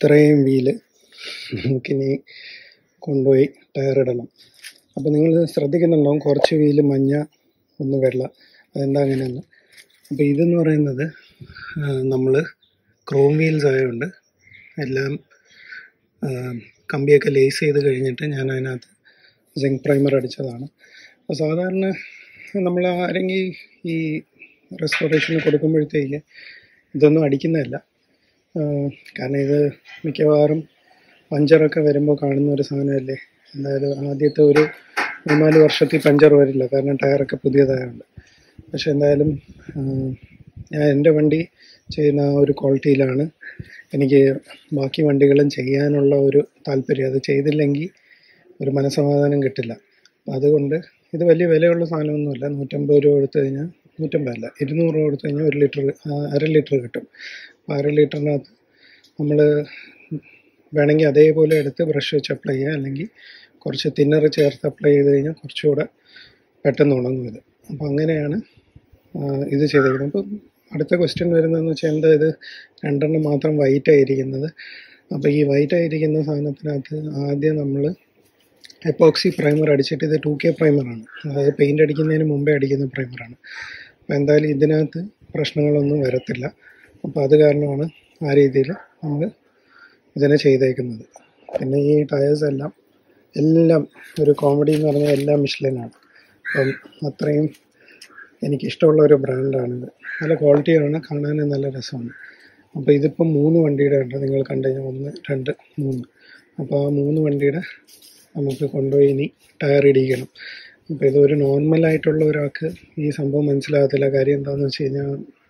ഇത്രയും വീല് നമുക്കിനി കൊണ്ടുപോയി ടയർ ഇടണം അപ്പോൾ നിങ്ങൾ ശ്രദ്ധിക്കുന്നുണ്ടാവും കുറച്ച് വീല് മഞ്ഞ ഒന്ന് വെള്ള അതെന്താ അങ്ങനെയെന്ന് അപ്പോൾ ഇതെന്ന് പറയുന്നത് നമ്മൾ ക്രോം വീൽസ് ആയതുകൊണ്ട് എല്ലാം ആ, കമ്പിയൊക്കെ ലേസ് ചെയ്ത് കഴിഞ്ഞിട്ട് ഞാൻ അതിനകത്ത് സിങ്ക് പ്രൈമർ അടിച്ചതാണ് അപ്പോൾ സാധാരണ നമ്മൾ ആരെങ്കിലും ഈ റെസ്റ്റോറേഷന് കൊടുക്കുമ്പോഴത്തേക്ക് ഇതൊന്നും അടിക്കുന്നതല്ല ആ, കാരണം ഇത് മിക്കവാറും പഞ്ചറൊക്കെ വരുമ്പോൾ കാണുന്ന ഒരു സാധനമല്ലേ അതായത് ആദ്യത്തെ ഒരു മൂന്നാല് വർഷത്തിൽ പഞ്ചർ വരില്ല കാരണം ടയറൊക്കെ പുതിയതായതുകൊണ്ട് പക്ഷെ എന്തായാലും ആ, ഞാൻ എൻ്റെ വണ്ടി ചെയ്യുന്ന ആ ഒരു ക്വാളിറ്റിയിലാണ് എനിക്ക് ബാക്കി വണ്ടികളും ചെയ്യാനുള്ള ഒരു താല്പര്യം അത് ചെയ്തില്ലെങ്കിൽ ഒരു മനസ്സമാധാനം കിട്ടില്ല അപ്പം അതുകൊണ്ട് ഇത് വലിയ വിലയുള്ള സാധനമൊന്നുമല്ല നൂറ്റമ്പത് രൂപ കൊടുത്തു കഴിഞ്ഞാൽ നൂറ്റമ്പതല്ല ഇരുന്നൂറ് രൂപ കൊടുത്തു കഴിഞ്ഞാൽ ഒരു ലിറ്റർ അര ലിറ്റർ കിട്ടും അപ്പോൾ അര ലിറ്ററിനകത്ത് നമ്മൾ വേണമെങ്കിൽ അതേപോലെ എടുത്ത് ബ്രഷ് വെച്ച് അപ്ലൈ ചെയ്യുക അല്ലെങ്കിൽ കുറച്ച് തിന്നർ ചേർത്ത് അപ്ലൈ ചെയ്ത് കഴിഞ്ഞാൽ കുറച്ചുകൂടെ പെട്ടെന്ന് ഉണങ്ങും ഇത് അപ്പോൾ അങ്ങനെയാണ് ആ, ഇത് ചെയ്തേക്കുന്നത് അപ്പം അടുത്ത ക്വസ്റ്റ്യൻ വരുന്നതെന്ന് വെച്ചാൽ എന്താ ഇത് രണ്ടെണ്ണം മാത്രം വൈറ്റ് ആയിരിക്കുന്നത് അപ്പോൾ ഈ വൈറ്റ് ആയിരിക്കുന്ന സാധനത്തിനകത്ത് ആദ്യം നമ്മൾ എപ്പോക്സി പ്രൈമർ അടിച്ചിട്ട് ഇത് ടു കെ പ്രൈമറാണ് അതായത് പെയിൻ്റ് അടിക്കുന്നതിന് മുമ്പേ അടിക്കുന്ന പ്രൈമറാണ് അപ്പോൾ എന്തായാലും ഇതിനകത്ത് പ്രശ്നങ്ങളൊന്നും വരത്തില്ല അപ്പോൾ അത് കാരണമാണ് ആ രീതിയിൽ നമ്മൾ ഇതിനെ ചെയ്തേക്കുന്നത് പിന്നെ ഈ ടയേഴ്സ് എല്ലാം എല്ലാം ഒരു കോമഡി എന്ന് പറഞ്ഞാൽ എല്ലാം മിഷ്ലിനാണ് അപ്പം അത്രയും എനിക്കിഷ്ടമുള്ള ഒരു ബ്രാൻഡാണിത് നല്ല ക്വാളിറ്റിയാണ് കാണാനും നല്ല രസമാണ് അപ്പോൾ ഇതിപ്പം മൂന്ന് വണ്ടിയുടെ ഉണ്ട് നിങ്ങൾ കണ്ടു കഴിഞ്ഞാൽ ഒന്ന് രണ്ട് മൂന്ന് അപ്പോൾ ആ മൂന്ന് വണ്ടിയുടെ നമുക്ക് കൊണ്ടുപോയി ഇനി ടയർ ഇടിക്കണം അപ്പോൾ ഇതൊരു നോർമലായിട്ടുള്ള ഒരാൾക്ക് ഈ സംഭവം മനസ്സിലാകത്തില്ല കാര്യം എന്താണെന്ന് വെച്ച് കഴിഞ്ഞാൽ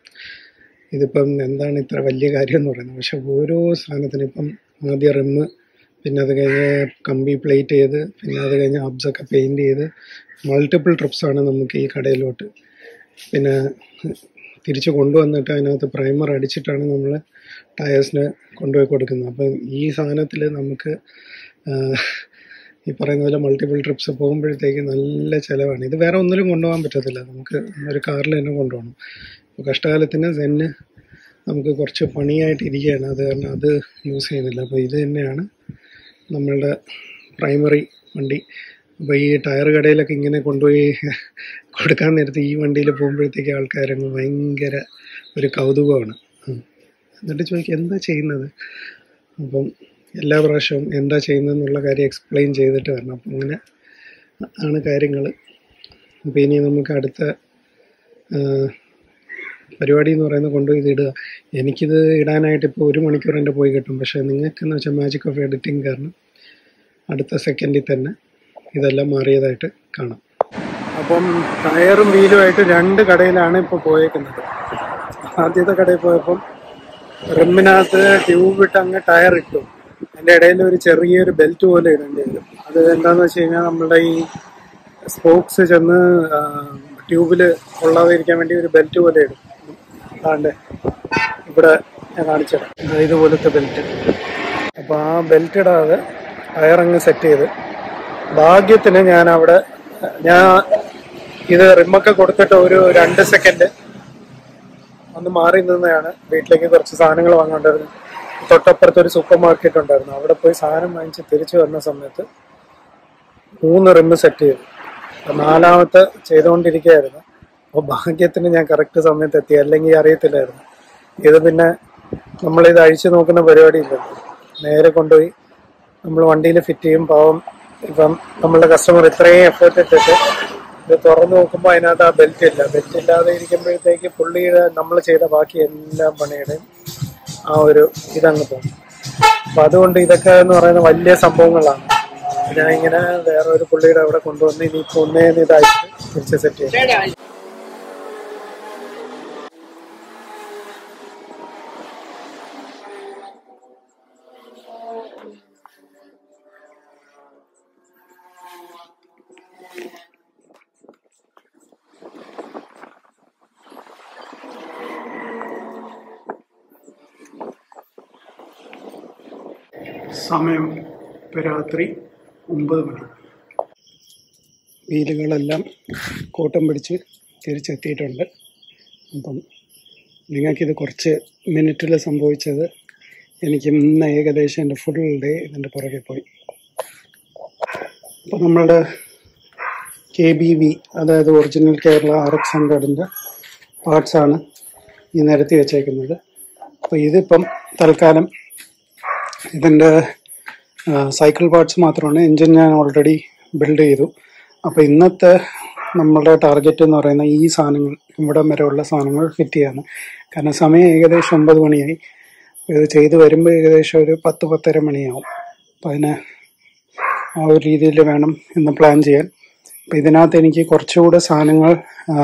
ഇതിപ്പം എന്താണ് ഇത്ര വലിയ കാര്യം എന്ന് പറയുന്നത് പക്ഷെ ഓരോ സാധനത്തിനും ഇപ്പം ആദ്യം റിമ്മ് പിന്നെ അത് കഴിഞ്ഞ് കമ്പി പ്ലേറ്റ് ചെയ്ത് പിന്നെ അത് കഴിഞ്ഞ് ഹബ്സൊക്കെ പെയിൻറ് ചെയ്ത് മൾട്ടിപ്പിൾ ട്രിപ്സാണ് നമുക്ക് ഈ കടയിലോട്ട് പിന്നെ തിരിച്ച് കൊണ്ടുവന്നിട്ട് അതിനകത്ത് പ്രൈമർ അടിച്ചിട്ടാണ് നമ്മൾ ടയേഴ്സിന് കൊണ്ടുപോയി കൊടുക്കുന്നത് അപ്പം ഈ സാധനത്തിൽ നമുക്ക് ആ, ഈ പറയുന്ന പോലെ മൾട്ടിപ്പിൾ ട്രിപ്സ് പോകുമ്പോഴത്തേക്ക് നല്ല ചിലവാണ് ഇത് വേറെ ഒന്നിലും കൊണ്ടുപോകാൻ പറ്റത്തില്ല നമുക്ക് ഒരു കാറിൽ തന്നെ കൊണ്ടുപോകണം അപ്പോൾ കഷ്ടകാലത്തിന് സെന്ന് നമുക്ക് കുറച്ച് പണിയായിട്ട് ഇരിക്കുകയാണ് അത് കാരണം അത് യൂസ് ചെയ്യുന്നില്ല അപ്പോൾ ഇത് തന്നെയാണ് നമ്മളുടെ പ്രൈമറി വണ്ടി അപ്പോൾ ഈ ടയർ കടയിലൊക്കെ ഇങ്ങനെ കൊണ്ടുപോയി കൊടുക്കാൻ നേരത്ത് ഈ വണ്ടിയിൽ പോകുമ്പോഴത്തേക്ക് ആൾക്കാരങ്ങ് ഭയങ്കര ഒരു കൗതുകമാണ് ഉം. എന്നിട്ട് ചോദിക്കും എന്താ ചെയ്യുന്നത് അപ്പം എല്ലാ പ്രാവശ്യവും എന്താ ചെയ്യുന്നതെന്നുള്ള കാര്യം എക്സ്പ്ലെയിൻ ചെയ്തിട്ട് വരണം അപ്പം അങ്ങനെ ആണ് കാര്യങ്ങൾ അപ്പോൾ ഇനി നമുക്ക് അടുത്ത ആ, പരിപാടി എന്ന് പറയുന്നത് കൊണ്ടുപോയി ഇത് ഇടുക എനിക്കിത് ഇടാനായിട്ട് ഇപ്പോൾ ഒരു മണിക്കൂർ എൻ്റെ പോയി കിട്ടും പക്ഷേ നിങ്ങൾക്കെന്ന് വെച്ചാൽ മാജിക് ഓഫ് എഡിറ്റിംഗ് കാരണം അടുത്ത സെക്കൻഡിൽ തന്നെ ഇതെല്ലാം മാറിയതായിട്ട് കാണാം അപ്പം ടയറും വീലുമായിട്ട് രണ്ട് കടയിലാണ് ഇപ്പോൾ പോയേക്കുന്നത് ആദ്യത്തെ കടയിൽ പോയപ്പം റിമ്മിനകത്ത് ട്യൂബ് ഇട്ട് അങ്ങ് ടയർ ഇട്ടു അതിൻ്റെ ഇടയിൽ ഒരു ചെറിയൊരു ബെൽറ്റ് പോലെ ഇടേണ്ടി വരും അത് എന്താണെന്ന് വെച്ച് കഴിഞ്ഞാൽ നമ്മുടെ ഈ സ്പോക്സ് ചെന്ന് ട്യൂബിൽ കൊള്ളാതിരിക്കാൻ വേണ്ടി ഒരു ബെൽറ്റ് പോലെ ഇടും അതാണ്ട് ഇവിടെ ഞാൻ കാണിച്ചത് ഇതുപോലത്തെ ബെൽറ്റ് അപ്പോൾ ആ ബെൽറ്റ് ഇടാതെ ടയർ അങ്ങ് സെറ്റ് ചെയ്ത് ഭാഗ്യത്തിന് ഞാൻ അവിടെ ഞാൻ ഇത് റിമ്മൊക്കെ കൊടുത്തിട്ട് ഒരു രണ്ട് സെക്കൻഡ് ഒന്ന് മാറി നിന്നതാണ് വീട്ടിലേക്ക് കുറച്ച് സാധനങ്ങൾ വാങ്ങേണ്ടായിരുന്നു തൊട്ടപ്പുറത്ത് ഒരു സൂപ്പർ മാർക്കറ്റ് ഉണ്ടായിരുന്നു അവിടെ പോയി സാധനം വാങ്ങിച്ച് തിരിച്ചു വരുന്ന സമയത്ത് മൂന്ന് റിമ്മ് സെറ്റ് ചെയ്തു അപ്പൊ നാലാമത്തെ ചെയ്തുകൊണ്ടിരിക്കുകയായിരുന്നു അപ്പോൾ ഭാഗ്യത്തിന് ഞാൻ കറക്റ്റ് സമയത്ത് എത്തി അല്ലെങ്കിൽ അറിയത്തില്ലായിരുന്നു ഇത് പിന്നെ നമ്മളിത് അഴിച്ചു നോക്കുന്ന പരിപാടി ഇല്ലല്ലോ നേരെ കൊണ്ടുപോയി നമ്മൾ വണ്ടിയിൽ ഫിറ്റ് ചെയ്യും പാവം ഇപ്പം നമ്മളുടെ കസ്റ്റമർ ഇത്രയും എഫേർട്ട് ഇട്ടിട്ട് ഇത് തുറന്നു നോക്കുമ്പോൾ അതിനകത്ത് ആ ബെൽറ്റ് ഇല്ല ബെൽറ്റ് ഇല്ലാതെ ഇരിക്കുമ്പോഴത്തേക്ക് പുള്ളിയുടെ നമ്മൾ ചെയ്ത ബാക്കി എല്ലാ പണിയുടെയും ആ ഒരു ഇതങ്ങ് പോകും അപ്പൊ അതുകൊണ്ട് ഇതൊക്കെ എന്ന് പറയുന്ന വലിയ സംഭവങ്ങളാണ് ഞാൻ ഇങ്ങനെ വേറെ ഒരു പുള്ളിയുടെ അവിടെ കൊണ്ടുവന്ന് ഇനിയിപ്പോ ഒന്നേന്ന് ഇതായിട്ട് തിരിച്ച് സെറ്റ് ചെയ്യും സമയം ഇപ്പം രാത്രി ഒമ്പത് മണി വീലുകളെല്ലാം കോട്ടം പിടിച്ച് തിരിച്ചെത്തിയിട്ടുണ്ട് അപ്പം നിങ്ങൾക്കിത് കുറച്ച് മിനിറ്റിൽ സംഭവിച്ചത് എനിക്ക് ഇന്ന് ഏകദേശം എൻ്റെ ഫുൾ ഡേ ഇതിൻ്റെ പുറകെ പോയി അപ്പോൾ നമ്മളുടെ കെ ബി വി അതായത് ഒറിജിനൽ കേരള ആർ എക്സ് ഹൺഡ്രഡിൻ്റെ പാർട്സാണ് ഈ നിരത്തി വെച്ചേക്കുന്നത് അപ്പോൾ ഇതിപ്പം തൽക്കാലം ഇതിൻ്റെ സൈക്കിൾ പാർട്സ് മാത്രമാണ് എൻജിൻ ഞാൻ ഓൾറെഡി ബിൽഡ് ചെയ്തു അപ്പോൾ ഇന്നത്തെ നമ്മളുടെ ടാർഗറ്റ് എന്ന് പറയുന്ന ഈ സാധനങ്ങൾ ഇവിടം വരെയുള്ള സാധനങ്ങൾ ഫിറ്റ് ചെയ്യാണ് കാരണം സമയം ഏകദേശം ഒമ്പത് മണിയായി ഇത് ചെയ്ത് വരുമ്പോൾ ഏകദേശം ഒരു പത്ത് പത്തര മണിയാവും അപ്പം അതിന് ആ ഒരു രീതിയിൽ വേണം ഇന്ന് പ്ലാൻ ചെയ്യാൻ അപ്പം ഇതിനകത്ത് എനിക്ക് കുറച്ചുകൂടെ സാധനങ്ങൾ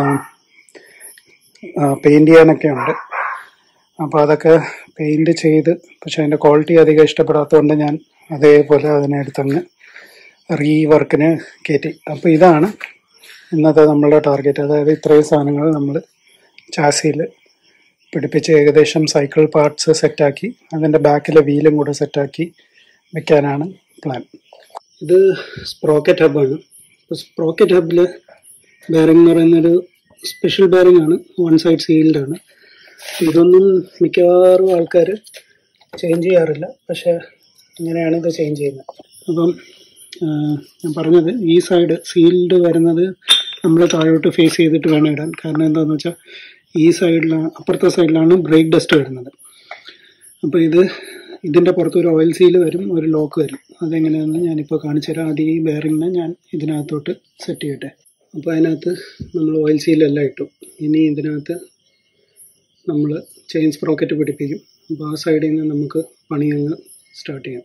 പെയിൻറ് ചെയ്യാനൊക്കെ ഉണ്ട് അപ്പോൾ അതൊക്കെ പെയിൻറ് ചെയ്ത് പക്ഷെ അതിൻ്റെ ക്വാളിറ്റി അധികം ഇഷ്ടപ്പെടാത്തതുകൊണ്ട് ഞാൻ അതേപോലെ അതിനെടുത്തങ്ങ് റീ വർക്കിന് കയറ്റി അപ്പോൾ ഇതാണ് ഇന്നത്തെ നമ്മളുടെ ടാർഗറ്റ് അതായത് ഇത്രയും സാധനങ്ങൾ നമ്മൾ ചാസിയിൽ പിടിപ്പിച്ച് ഏകദേശം സൈക്കിൾ പാർട്സ് സെറ്റാക്കി അതിൻ്റെ ബാക്കിലെ വീലും കൂടെ സെറ്റാക്കി വെക്കാനാണ് പ്ലാൻ ഇത് സ്പ്രോക്കറ്റ് ഹബ്ബാണ് ഇപ്പോൾ സ്പ്രോക്കറ്റ് ഹബിൽ ബെയറിംഗ് എന്ന് പറയുന്നൊരു സ്പെഷ്യൽ ബെയറിംഗ് ആണ് വൺ സൈഡ് സീൽഡ് ആണ് ഇതൊന്നും മിക്കവാറും ആൾക്കാർ ചേഞ്ച് ചെയ്യാറില്ല പക്ഷേ ഇങ്ങനെയാണ് ഇത് ചേഞ്ച് ചെയ്യുന്നത് അപ്പം ആ, ഞാൻ പറഞ്ഞത് ഈ സൈഡ് സീൽഡ് വരുന്നത് നമ്മൾ താഴോട്ട് ഫേസ് ചെയ്തിട്ട് വേണം ഇടാൻ കാരണം എന്താണെന്ന് വെച്ചാൽ ഈ സൈഡിലാണ് അപ്പുറത്തെ സൈഡിലാണ് ബ്രേക്ക് ഡസ്റ്റ് വരുന്നത് അപ്പോൾ ഇത് ഇതിൻ്റെ പുറത്ത് ഒരു ഓയിൽ സീൽ വരും ഒരു ലോക്ക് വരും അതെങ്ങനെയാണെന്ന് ഞാനിപ്പോൾ കാണിച്ചു തരാം ആദ്യം ഈ ബെയറിങ്ങിനെ ഞാൻ ഇതിനകത്തോട്ട് സെറ്റ് ചെയ്യട്ടെ അപ്പോൾ അതിനകത്ത് നമ്മൾ ഓയിൽ സീലെല്ലാം ഇട്ടു ഇനി ഇതിനകത്ത് നമ്മൾ ചെയിൻ സ്പ്രോക്കറ്റ് പിടിപ്പിക്കും അപ്പോൾ ആ സൈഡിൽ നിന്ന് നമുക്ക് പണി അങ്ങ് സ്റ്റാർട്ട് ചെയ്യാം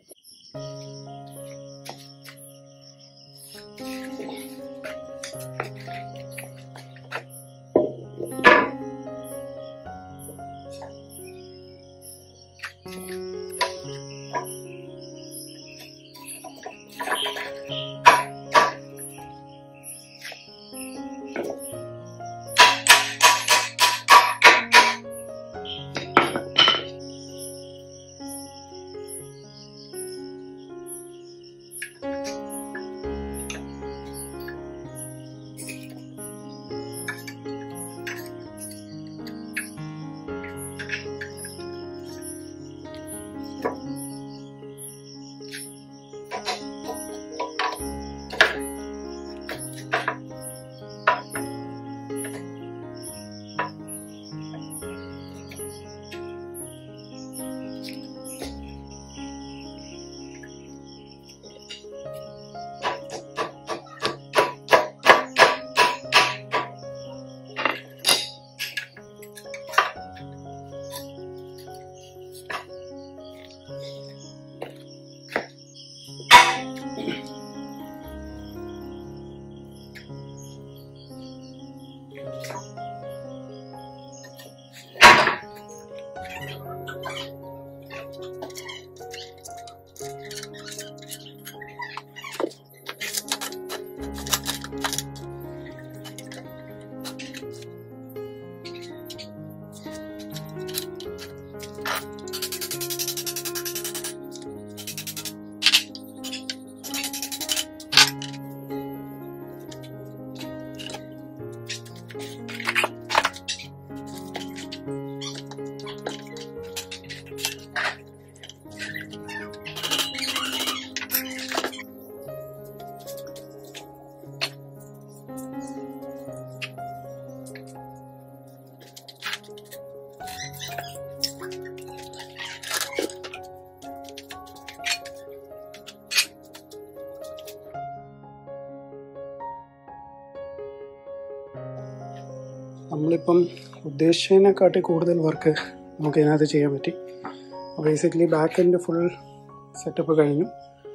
നമ്മളിപ്പം ഉദ്ദേശിച്ചതിനെക്കാട്ടി കൂടുതൽ വർക്ക് നമുക്ക് ഇതിനകത്ത് ചെയ്യാൻ പറ്റി basically back end full setup കഴിഞ്ഞു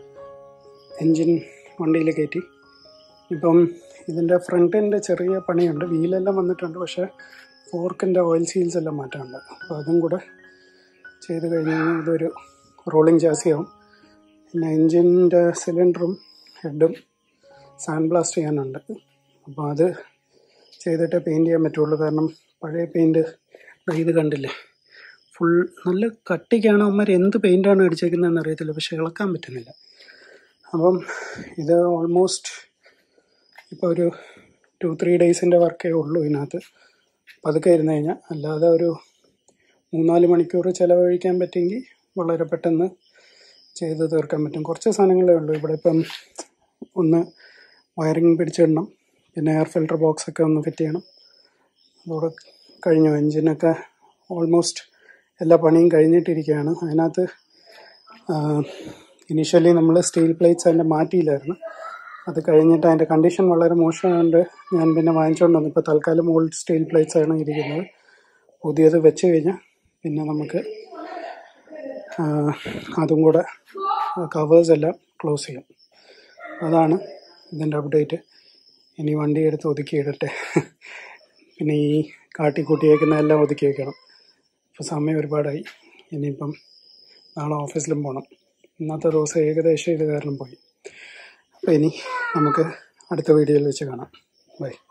എൻജിൻ വണ്ടിയിൽ കയറ്റി ഇപ്പം ഇതിൻ്റെ ഫ്രണ്ട് എൻഡ് ചെറിയ പണിയുണ്ട് വീലെല്ലാം വന്നിട്ടുണ്ട് പക്ഷേ ഫോർക്കിൻ്റെ ഓയിൽ സീൽസ് എല്ലാം മാറ്റാനുണ്ട് അപ്പോൾ അതും കൂടെ ചെയ്ത് കഴിഞ്ഞ് കഴിഞ്ഞാൽ ഇതൊരു റോളിംഗ് ജാസിയാവും പിന്നെ എൻജിൻ്റെ സിലിണ്ടറും ഹെഡും സാൻഡ് ബ്ലാസ്റ്റ് ചെയ്യാനുണ്ട് അപ്പോൾ അത് ചെയ്തിട്ടേ പെയിൻറ് ചെയ്യാൻ പറ്റുള്ളൂ കാരണം പഴയ പെയിൻറ് ഇത് കണ്ടില്ലേ ഫുൾ നല്ല കട്ടിക്കാണ് അവന്മാർ എന്ത് പെയിൻ്റാണ് അടിച്ചേക്കുന്നതെന്ന് അറിയത്തില്ല പക്ഷെ ഇളക്കാൻ പറ്റുന്നില്ല അപ്പം ഇത് ഓൾമോസ്റ്റ് ഇപ്പോൾ ഒരു ടു ത്രീ ഡേയ്സിൻ്റെ വർക്കേ ഉള്ളൂ ഇതിനകത്ത് പതുക്കെ ഇരുന്ന് കഴിഞ്ഞാൽ അല്ലാതെ ഒരു മൂന്നാല് മണിക്കൂർ ചിലവഴിക്കാൻ പറ്റുമെങ്കിൽ വളരെ പെട്ടെന്ന് ചെയ്ത് തീർക്കാൻ പറ്റും കുറച്ച് സാധനങ്ങളേ ഉള്ളൂ ഇവിടെ ഇപ്പം ഒന്ന് വയറിങ് പിടിച്ചിടണം പിന്നെ എയർ ഫിൽട്ടർ ബോക്സ് ഒക്കെ ഒന്ന് ഫിറ്റ് ചെയ്യണം അതോടെ കഴിഞ്ഞു എൻജിനൊക്കെ ഓൾമോസ്റ്റ് എല്ലാ പണിയും കഴിഞ്ഞിട്ടിരിക്കുകയാണ് അതിനകത്ത് ഇനീഷ്യലി നമ്മൾ സ്റ്റീൽ പ്ലേറ്റ്സ് അതിൻ്റെ മാറ്റിയില്ലായിരുന്നു അത് കഴിഞ്ഞിട്ട് അതിൻ്റെ കണ്ടീഷൻ വളരെ മോശമായതുകൊണ്ട് ഞാൻ പിന്നെ വാങ്ങിച്ചുകൊണ്ട് വന്നു ഇപ്പോൾ തൽക്കാലം ഓൾഡ് സ്റ്റീൽ പ്ലേറ്റ്സ് ആണ് ഇരിക്കുന്നത് പുതിയത് വെച്ച് കഴിഞ്ഞാൽ പിന്നെ നമുക്ക് ആ, അതും കൂടെ കവേഴ്സ് എല്ലാം ക്ലോസ് ചെയ്യും അതാണ് ഇതിൻ്റെ അപ്ഡേറ്റ് ഇനി വണ്ടി എടുത്ത് ഒതുക്കിയിടട്ടെ പിന്നെ ഈ കാട്ടിക്കൂട്ടിയേക്കുന്ന എല്ലാം ഒതുക്കി വെക്കണം ഇപ്പോൾ സമയം ഒരുപാടായി ഇനിയിപ്പം നാളെ ഓഫീസിലും പോകണം ഇന്നത്തെ ദിവസം ഏകദേശം ഇത് കാരണം പോയി അപ്പോൾ ഇനി നമുക്ക് അടുത്ത വീഡിയോയിൽ വെച്ച് കാണാം ബൈ